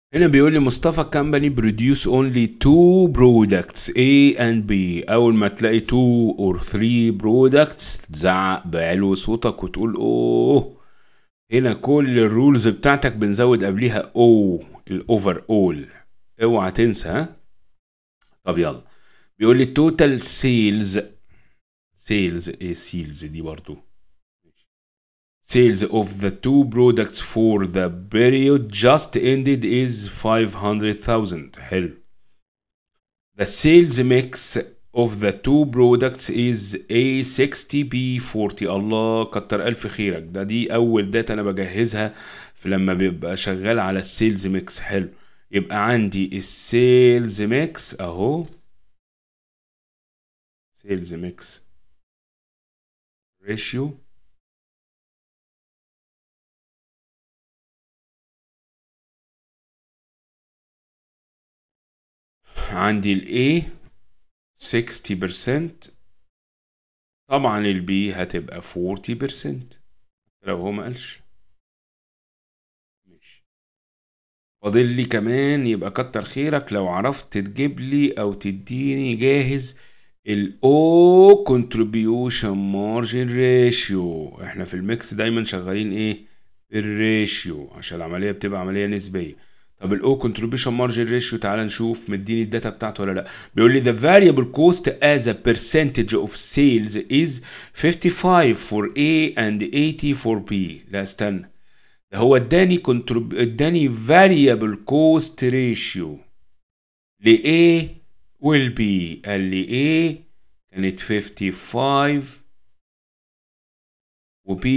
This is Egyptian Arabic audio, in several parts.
هنا بيقول لي مصطفى company produce only two products A and B أول ما تلاقي two or three products تزعق بعلو صوتك وتقول أوه هنا كل الرولز بتاعتك بنزود قبليها O الأوفر أول اوعى تنسى ها طب يلا بيقول لي total sales sales ايه sales دي برضو sales of the two products for the period just ended is 500,000 حلو the sales mix of the two products is A60 B40 الله كتر ألف خيرك ده دي أول داتا أنا بجهزها في لما بيبقى شغال على السيلز ميكس حلو يبقى عندي السيلز ميكس أهو سيلز ميكس ريشيو عندي ال A 60% طبعا ال B هتبقى 40% لو هو ما قالش ماشي فاضل لي كمان يبقى كتر خيرك لو عرفت تجيب لي او تديني جاهز ال O contribution margin ratio احنا في الميكس دايما شغالين ايه الريشيو عشان العملية بتبقى عملية نسبية طب الاو كونتريبيوشن مارجن ريشيو تعال نشوف مديني الداتا بتاعته ولا لا بيقول لي the variable cost as a percentage of sales is 55 for A and 80 for B لا استنى ده هو اداني كنترب... اداني variable cost ratio ل A وال B قال لي A كانت 55 و B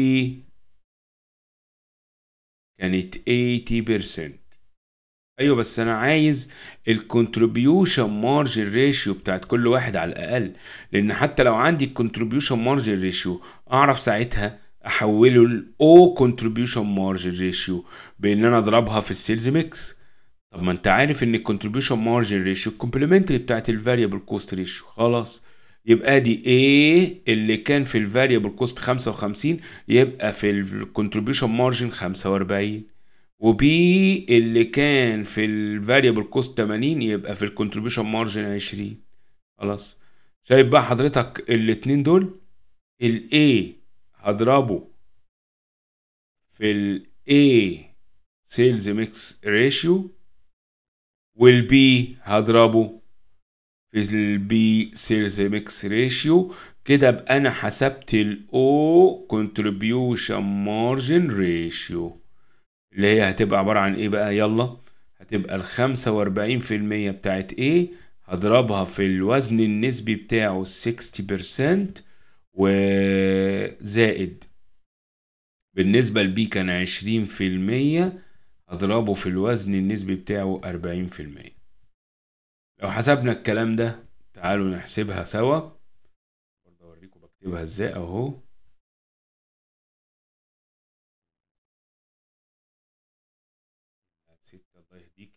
كانت 80% ايوه بس انا عايز الكونتريبيوشن مارجن ريشيو بتاعت كل واحد على الاقل لان حتى لو عندي الكونتريبيوشن مارجن ريشيو اعرف ساعتها احوله لاو كونتريبيوشن مارجن ريشيو بان انا اضربها في السيلز ميكس طب ما انت عارف ان الكونتريبيوشن مارجن ريشيو الكومبلمنتري بتاعت الفاريبل كوست ريشيو خلاص يبقى دي A اللي كان في الفاريبل كوست 55 يبقى في الكونتريبيوشن مارجن 45 وبي اللي كان في الفاريبل كوست 80 يبقى في الكونتريبيوشن مارجن 20 خلاص شايف بقى حضرتك الاتنين دول ال A هضربه في ال A سيلز ميكس ريشيو وال B هضربه في ال B سيلز ميكس ريشيو كده ابقى انا حسبت ال O contribution margin ratio اللي هي هتبقى عبارة عن ايه بقى يلا هتبقى الخمسة واربعين في المية بتاعت ايه هضربها في الوزن النسبي بتاعه السكستي بيرسنت وزائد بالنسبة لبي كان عشرين في المية هضربه في الوزن النسبي بتاعه أربعين في المية لو حسبنا الكلام ده تعالوا نحسبها سوا برضه اوريكم بكتبها ازاي اهو ستة الله يهديك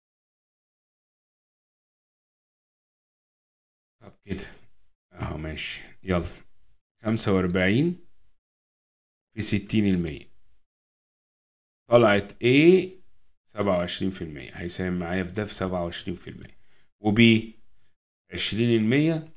طب كده اهو ماشي يلا خمسة وأربعين في ستين المية طلعت A سبعة وعشرين في المية هيساهم معايا في ده في سبعة وعشرين في المية وبي عشرين المية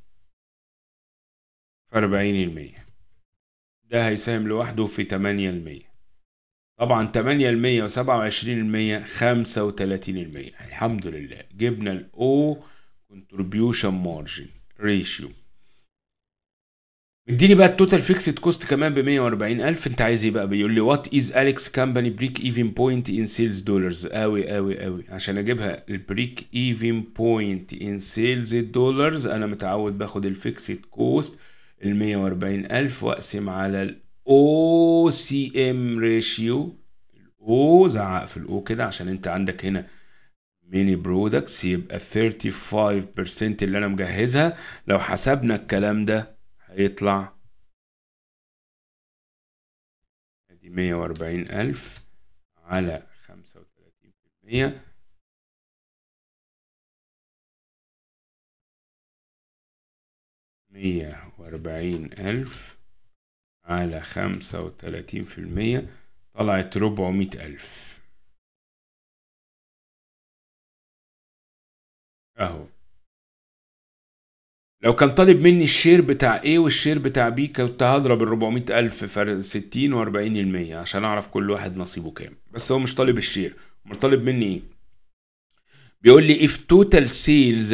في أربعين المية ده هيساهم لوحده في تمانية المية طبعا تمانية المية وسبعة وعشرين المية خمسة وتلاتين المية الحمد لله جبنا ال O contribution margin ratio مديني بقى التوتال فيكسد كوست كمان ب 140 الف انت عايز ايه بقى بيقول لي وات از اليكس كامباني بريك ايفن بوينت ان سيلز دولارز قوي قوي قوي عشان اجيبها البريك ايفن بوينت ان سيلز دولارز انا متعود باخد الفيكسد كوست ال 140 الف واقسم على الاو سي ام ريشيو الاو زعق في الاو كده عشان انت عندك هنا ميني برودكتس يبقى 35% اللي انا مجهزها لو حسبنا الكلام ده هيطلع ادي مية واربعين ألف على خمسة وتلاتين في المية مية واربعين ألف على خمسة وتلاتين في المية طلعت ربعمية ألف اهو لو كان طالب مني الشير بتاع A والشير بتاع B كنت هضرب ال 400 ألف فرق 60 و40 المية عشان أعرف كل واحد نصيبه كام بس هو مش طالب الشير أمال طالب مني إيه؟ بيقول لي if total sales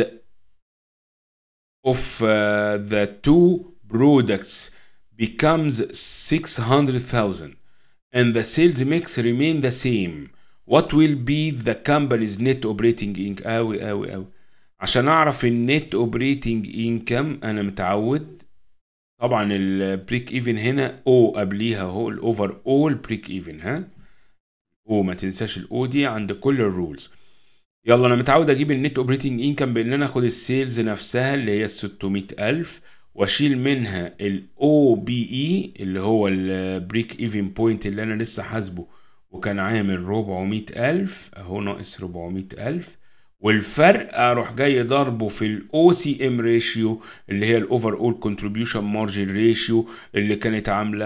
of uh, the two products becomes 600,000 and the sales mix remain the same what will be the company's net operating income أوي أوي أوي عشان اعرف النت اوبريتنج انكم انا متعود طبعا البريك ايفن هنا او قبليها اهو الاوفر اول بريك ايفن ها او ما تنساش الاو دي عند كل الرولز يلا انا متعود اجيب النت اوبريتنج انكم بان انا اخد السيلز نفسها اللي هي ال 600000 واشيل منها الاو بي اي اللي هو البريك ايفن بوينت اللي انا لسه حاسبه وكان عامل 400000 اهو ناقص 400000 والفرق اروح جاي ضربه في الاو سي ام ريشيو اللي هي الاوفر اول كونتريبيوشن مارجن ريشيو اللي كانت عامله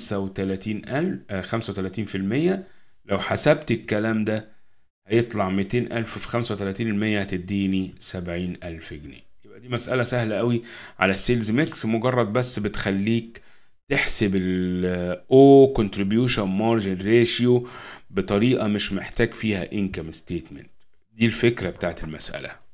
35 35% لو حسبت الكلام ده هيطلع 200000 في 35% هتديني 70000 جنيه يبقى دي مسألة سهلة قوي على السيلز ميكس مجرد بس بتخليك تحسب الاو كونتريبيوشن مارجن ريشيو بطريقة مش محتاج فيها انكم ستيتمنت دي الفكرة بتاعت المسألة